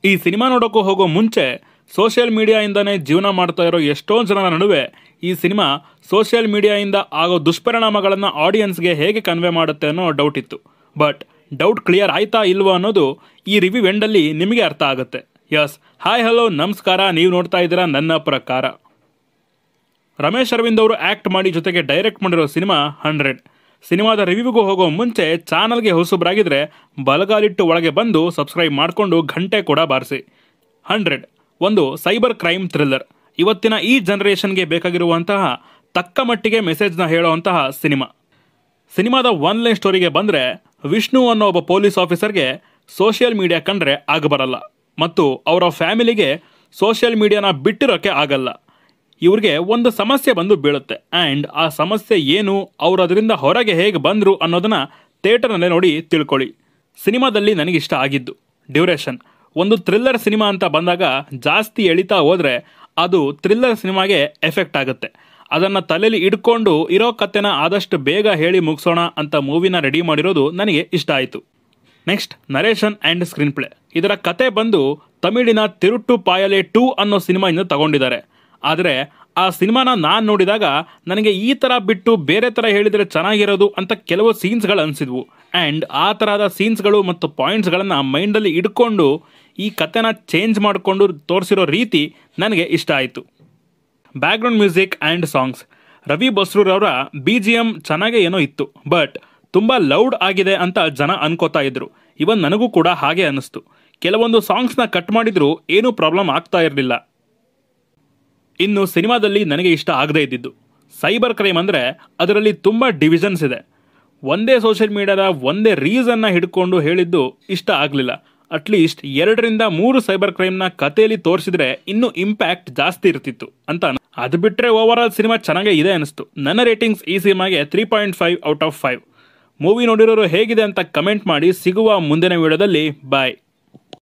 ಈ ಸಿನಿಮಾ ನೋಡೋಕ್ಕೂ ಹೋಗೋ ಮುಂಚೆ ಸೋಷಿಯಲ್ ಮೀಡಿಯಾಯಿಂದನೇ ಜೀವನ ಮಾಡ್ತಾ ಇರೋ ಎಷ್ಟೊಂದು ಜನರ ನಡುವೆ ಈ ಸಿನಿಮಾ ಸೋಷಿಯಲ್ ಮೀಡಿಯಾಯಿಂದ ಆಗೋ ದುಷ್ಪರಿಣಾಮಗಳನ್ನು ಆಡಿಯನ್ಸ್ಗೆ ಹೇಗೆ ಕನ್ವೆ ಮಾಡುತ್ತೆ ಅನ್ನೋ ಡೌಟ್ ಇತ್ತು ಬಟ್ ಡೌಟ್ ಕ್ಲಿಯರ್ ಆಯ್ತಾ ಇಲ್ವೋ ಅನ್ನೋದು ಈ ರಿವ್ಯೂ ಎಂಡಲ್ಲಿ ನಿಮಗೆ ಅರ್ಥ ಆಗುತ್ತೆ ಯಸ್ ಹಾಯ್ ಹಲೋ ನಮಸ್ಕಾರ ನೀವು ನೋಡ್ತಾ ಇದ್ದೀರಾ ನನ್ನ ಪ್ರಕಾರ ರಮೇಶ್ ಅರವಿಂದ್ ಅವರು ಆ್ಯಕ್ಟ್ ಮಾಡಿ ಜೊತೆಗೆ ಡೈರೆಕ್ಟ್ ಮಾಡಿರೋ ಸಿನಿಮಾ ಹಂಡ್ರೆಡ್ ಸಿನಿಮಾದ ರಿವ್ಯೂಗೂ ಹೋಗೋ ಮುಂಚೆ ಚಾನಲ್ಗೆ ಹೊಸಬ್ರಾಗಿದ್ರೆ ಬಲಗಾಲಿಟ್ಟು ಒಳಗೆ ಬಂದು ಸಬ್ಸ್ಕ್ರೈಬ್ ಮಾಡಿಕೊಂಡು ಗಂಟೆ ಕೂಡ ಬಾರಿಸಿ ಹಂಡ್ರೆಡ್ ಒಂದು ಸೈಬರ್ ಕ್ರೈಮ್ ಥ್ರಿಲ್ಲರ್ ಇವತ್ತಿನ ಈ ಜನರೇಷನ್ಗೆ ಬೇಕಾಗಿರುವಂತಹ ತಕ್ಕ ಮಟ್ಟಿಗೆ ಮೆಸೇಜ್ನ ಹೇಳುವಂತಹ ಸಿನಿಮಾ ಸಿನಿಮಾದ ಒನ್ ಲೈನ್ ಸ್ಟೋರಿಗೆ ಬಂದರೆ ವಿಷ್ಣು ಅನ್ನೋ ಒಬ್ಬ ಪೊಲೀಸ್ ಆಫೀಸರ್ಗೆ ಸೋಷಿಯಲ್ ಮೀಡಿಯಾ ಕಂಡ್ರೆ ಆಗಬರಲ್ಲ ಮತ್ತು ಅವರ ಫ್ಯಾಮಿಲಿಗೆ ಸೋಷಿಯಲ್ ಮೀಡಿಯಾನ ಬಿಟ್ಟಿರೋಕ್ಕೆ ಆಗಲ್ಲ ಇವ್ರಿಗೆ ಒಂದು ಸಮಸ್ಯೆ ಬಂದು ಬೀಳುತ್ತೆ ಆ್ಯಂಡ್ ಆ ಸಮಸ್ಯೆ ಏನು ಅವರು ಅದರಿಂದ ಹೊರಗೆ ಹೇಗೆ ಬಂದರು ಅನ್ನೋದನ್ನ ಥಿಯೇಟರ್ನಲ್ಲೇ ನೋಡಿ ತಿಳ್ಕೊಳ್ಳಿ ಸಿನಿಮಾದಲ್ಲಿ ನನಗಿಷ್ಟ ಆಗಿದ್ದು ಡ್ಯೂರೇಷನ್ ಒಂದು ಥ್ರಿಲ್ಲರ್ ಸಿನಿಮಾ ಅಂತ ಬಂದಾಗ ಜಾಸ್ತಿ ಎಳಿತಾ ಹೋದರೆ ಅದು ಥ್ರಿಲ್ಲರ್ ಸಿನಿಮಾಗೆ ಎಫೆಕ್ಟ್ ಆಗುತ್ತೆ ಅದನ್ನು ತಲೆಯಲ್ಲಿ ಇಟ್ಕೊಂಡು ಇರೋ ಕತೆನ ಆದಷ್ಟು ಬೇಗ ಹೇಳಿ ಮುಗಿಸೋಣ ಅಂತ ಮೂವಿನ ರೆಡಿ ಮಾಡಿರೋದು ನನಗೆ ಇಷ್ಟ ಆಯಿತು next narration and screenplay ಇದರ ಕತೆ ಬಂದು ತಮಿಳಿನ ತಿರುಟ್ಟು ಪಾಯಲೆ ಟೂ ಅನ್ನೋ ಸಿನಿಮಾಯಿಂದ ತಗೊಂಡಿದ್ದಾರೆ ಆದರೆ ಆ ಸಿನಿಮಾನ ನಾನು ನೋಡಿದಾಗ ನನಗೆ ಈ ಥರ ಬಿಟ್ಟು ಬೇರೆ ಥರ ಹೇಳಿದರೆ ಚೆನ್ನಾಗಿರೋದು ಅಂತ ಕೆಲವು ಸೀನ್ಸ್ಗಳು ಅನಿಸಿದ್ವು ಆ್ಯಂಡ್ ಆ ಥರದ ಸೀನ್ಸ್ಗಳು ಮತ್ತು ಪಾಯಿಂಟ್ಸ್ಗಳನ್ನು ಮೈಂಡಲ್ಲಿ ಇಟ್ಕೊಂಡು ಈ ಕತೆನ ಚೇಂಜ್ ಮಾಡಿಕೊಂಡು ತೋರಿಸಿರೋ ರೀತಿ ನನಗೆ ಇಷ್ಟ ಆಯಿತು background music and songs Ravi ಬಸ್ರೂರವರ ಬಿ ಜಿ ಎಮ್ ಚೆನ್ನಾಗೇ ಏನೋ ಇತ್ತು ಬಟ್ ತುಂಬ ಲೌಡ್ ಆಗಿದೆ ಅಂತ ಜನ ಅನ್ಕೋತಾ ಇದ್ರು ಇವನ್ ನನಗೂ ಕೂಡ ಹಾಗೆ ಅನ್ನಿಸ್ತು ಕೆಲವೊಂದು ಸಾಂಗ್ಸ್ನ ಕಟ್ ಮಾಡಿದ್ರು ಏನೂ ಪ್ರಾಬ್ಲಮ್ ಆಗ್ತಾ ಇರಲಿಲ್ಲ ಇನ್ನು ಸಿನಿಮಾದಲ್ಲಿ ನನಗೆ ಇಷ್ಟ ಆಗದೇ ಇದ್ದಿದ್ದು ಸೈಬರ್ ಕ್ರೈಮ್ ಅಂದರೆ ಅದರಲ್ಲಿ ತುಂಬ ಡಿವಿಷನ್ಸ್ ಇದೆ ಒಂದೇ ಸೋಷಿಯಲ್ ಮೀಡಿಯಾದ ಒಂದೇ ರೀಸನ್ನ ಹಿಡ್ಕೊಂಡು ಹೇಳಿದ್ದು ಇಷ್ಟ ಆಗಲಿಲ್ಲ ಅಟ್ಲೀಸ್ಟ್ ಎರಡರಿಂದ ಮೂರು ಸೈಬರ್ ಕ್ರೈಮ್ನ ಕಥೆಯಲ್ಲಿ ತೋರಿಸಿದ್ರೆ ಇನ್ನೂ ಇಂಪ್ಯಾಕ್ಟ್ ಜಾಸ್ತಿ ಇರ್ತಿತ್ತು ಅಂತ ಅನ್- ಅದು ಬಿಟ್ಟರೆ ಓವರ್ ಆಲ್ ಸಿನಿಮಾ ಚೆನ್ನಾಗೇ ಇದೆ ಅನಿಸ್ತು ನನ್ನ ರೇಟಿಂಗ್ಸ್ ಈ ಸಿನಿಮಾಗೆ three point five out of five movie ನೋಡಿರೋರು ಹೇಗಿದೆ ಅಂತ ಕಮೆಂಟ್ ಮಾಡಿ ಸಿಗುವ ಮುಂದಿನ ವಿಡಿಯೋದಲ್ಲಿ ಬಾಯ್